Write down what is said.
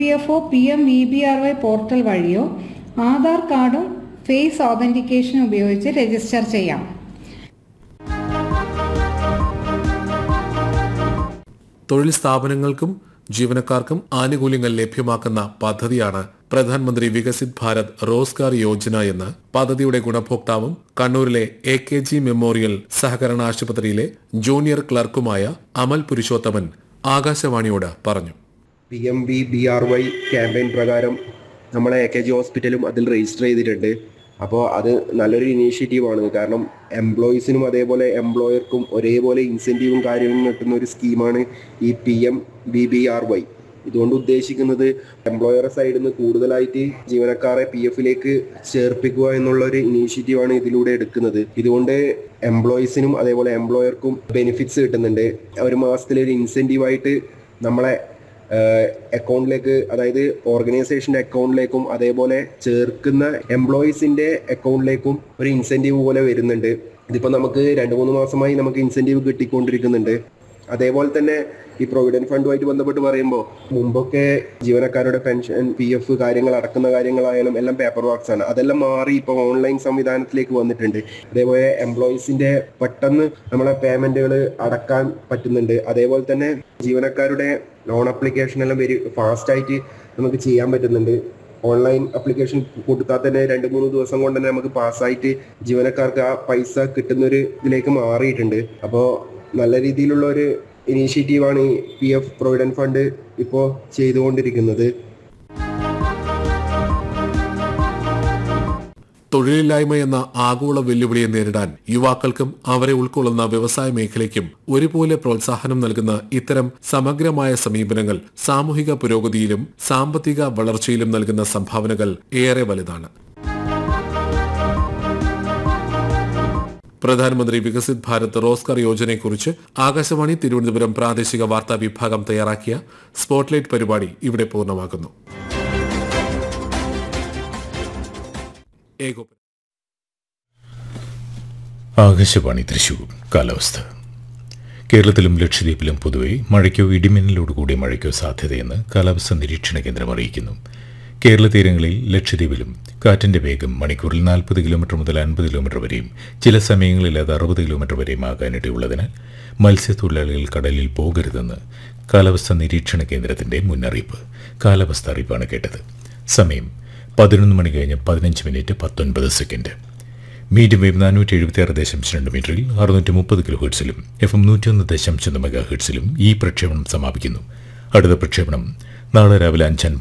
P F O P M V B R Y portal വഴിയോ ആധാർ കാർഡും face ഓതന്റിക്കേഷനും ഉപയോഗിച്ച് register ചെയ്യാം തൊഴിൽ സ്ഥാപനങ്ങൾക്കും ജീവനക്കാർക്കും ആനുകൂല്യങ്ങൾ ലഭ്യമാക്കുന്ന പദ്ധതിയാണ് പ്രധാനമന്ത്രി വികസിത് ഭാരത് റോസ്ഗാർ യോജന എന്ന് പദ്ധതിയുടെ ഗുണഭോക്താവും കണ്ണൂരിലെ എ കെ ജി മെമ്മോറിയൽ സഹകരണ ആശുപത്രിയിലെ ജൂനിയർ ക്ലർക്കുമായ അമൽ പുരുഷോത്തമൻ ആകാശവാണിയോട് പറഞ്ഞു P M V B R Y campaign പ്രകാരം നമ്മളെ എ കെ ജി ഹോസ്പിറ്റലും അതിൽ രജിസ്റ്റർ ചെയ്തിട്ടുണ്ട് അപ്പോൾ അത് നല്ലൊരു ഇനീഷ്യേറ്റീവാണ് കാരണം എംപ്ലോയീസിനും അതേപോലെ എംപ്ലോയർക്കും ഒരേപോലെ ഇൻസെൻറ്റീവും കാര്യങ്ങളും കിട്ടുന്ന ഒരു സ്കീമാണ് ഈ P M B B R Y ഇതുകൊണ്ട് ഉദ്ദേശിക്കുന്നത് എംപ്ലോയറെ സൈഡിൽ നിന്ന് കൂടുതലായിട്ട് ജീവനക്കാരെ പി എഫിലേക്ക് ചേർപ്പിക്കുക എന്നുള്ള ഒരു ഇനീഷ്യേറ്റീവാണ് ഇതിലൂടെ എടുക്കുന്നത് ഇതുകൊണ്ട് എംപ്ലോയീസിനും അതേപോലെ എംപ്ലോയർക്കും ബെനിഫിറ്റ്സ് കിട്ടുന്നുണ്ട് ഒരു മാസത്തിലൊരു ഇൻസെൻറ്റീവായിട്ട് നമ്മളെ അക്കൗണ്ടിലേക്ക് അതായത് ഓർഗനൈസേഷന്റെ അക്കൗണ്ടിലേക്കും അതേപോലെ ചേർക്കുന്ന എംപ്ലോയീസിന്റെ അക്കൗണ്ടിലേക്കും ഒരു ഇൻസെന്റീവ് പോലെ വരുന്നുണ്ട് ഇതിപ്പോ നമുക്ക് രണ്ട് മൂന്ന് മാസമായി നമുക്ക് ഇൻസെന്റീവ് കിട്ടിക്കൊണ്ടിരിക്കുന്നുണ്ട് അതേപോലെ തന്നെ ഈ പ്രൊവിഡന്റ് ഫണ്ടുമായിട്ട് ബന്ധപ്പെട്ട് പറയുമ്പോൾ മുമ്പൊക്കെ ജീവനക്കാരുടെ പെൻഷൻ പി എഫ് കാര്യങ്ങൾ അടക്കുന്ന കാര്യങ്ങളായാലും എല്ലാം പേപ്പർ വർക്ക്സ് ആണ് അതെല്ലാം മാറി ഇപ്പോൾ ഓൺലൈൻ സംവിധാനത്തിലേക്ക് വന്നിട്ടുണ്ട് അതേപോലെ എംപ്ലോയീസിന്റെ പെട്ടെന്ന് നമ്മളെ പേയ്മെന്റുകൾ അടക്കാൻ പറ്റുന്നുണ്ട് അതേപോലെ തന്നെ ജീവനക്കാരുടെ ലോൺ അപ്ലിക്കേഷൻ എല്ലാം വെരി ഫാസ്റ്റ് ആയിട്ട് നമുക്ക് ചെയ്യാൻ പറ്റുന്നുണ്ട് ഓൺലൈൻ അപ്ലിക്കേഷൻ കൊടുത്താൽ തന്നെ രണ്ട് മൂന്ന് ദിവസം കൊണ്ട് തന്നെ നമുക്ക് പാസ്സായിട്ട് ജീവനക്കാർക്ക് ആ പൈസ കിട്ടുന്ന ഒരു ഇതിലേക്ക് മാറിയിട്ടുണ്ട് അപ്പോൾ നല്ല രീതിയിലുള്ള ഒരു ഇനീഷ്യേറ്റീവാണ് ഈ പി എഫ് പ്രൊവിഡന്റ് ഫണ്ട് ഇപ്പോൾ ചെയ്തുകൊണ്ടിരിക്കുന്നത് തൊഴിലില്ലായ്മ എന്ന ആഗോള വെല്ലുവിളിയെ നേരിടാൻ യുവാക്കൾക്കും അവരെ ഉൾക്കൊള്ളുന്ന വ്യവസായ മേഖലയ്ക്കും ഒരുപോലെ പ്രോത്സാഹനം നൽകുന്ന ഇത്തരം സമഗ്രമായ സമീപനങ്ങൾ സാമൂഹിക പുരോഗതിയിലും സാമ്പത്തിക വളർച്ചയിലും നൽകുന്ന സംഭാവനകൾ ഏറെ വലുതാണ് പ്രധാനമന്ത്രി വികസിത് ഭാരത് റോസ്ഗാർ യോജനയെക്കുറിച്ച് ആകാശവാണി തിരുവനന്തപുരം പ്രാദേശിക വാർത്താ വിഭാഗം തയ്യാറാക്കിയ സ്പോട്ട്ലൈറ്റ് പരിപാടി ഇവിടെ പൂർണ്ണമാകുന്നു ഏകോപനം ആകാശവാണി തൃശൂർ കാലാവസ്ഥ കേരളത്തിലും ലക്ഷദ്വീപിലും പൊതുവെ മഴയ്ക്കോ ഇടിമിന്നലോട് കൂടിയ മഴയ്ക്കോ സാധ്യതയെന്ന് കാലാവസ്ഥാ നിരീക്ഷണ കേന്ദ്രം അറിയിക്കുന്നു കേരള തീരങ്ങളിൽ ലക്ഷദ്വീപിലും കാറ്റിന്റെ വേഗം മണിക്കൂറിൽ നാൽപ്പത് കിലോമീറ്റർ മുതൽ അൻപത് കിലോമീറ്റർ വരെയും ചില സമയങ്ങളിൽ അത് അറുപത് കിലോമീറ്റർ വരെയും ആകാനിടയുള്ളതിനാൽ മത്സ്യത്തൊഴിലാളികൾ കടലിൽ പോകരുതെന്ന് കാലാവസ്ഥാ നിരീക്ഷണ കേന്ദ്രത്തിന്റെ മുന്നറിയിപ്പ് കാലാവസ്ഥ അറിയിപ്പാണ് കേട്ടത് സമയം പതിനൊന്ന് മണി കഴിഞ്ഞ് പതിനഞ്ച് മിനിറ്റ് പത്തൊൻപത് സെക്കൻഡ് മീഡിയം വേവ് നാനൂറ്റി എഴുപത്തി ആറ് ദശാംശം രണ്ട് മീറ്ററിൽ അറുന്നൂറ്റി മുപ്പത് കിലോ ഹെർട്സിലും എഫ് എം നൂറ്റിയൊന്ന് ദശാംശം മെഗാ ഹെർട്സിലും ഈ പ്രക്ഷേപണം സമാപിക്കുന്നു അടുത്ത പ്രക്ഷേപണം നാളെ രാവിലെ അഞ്ച്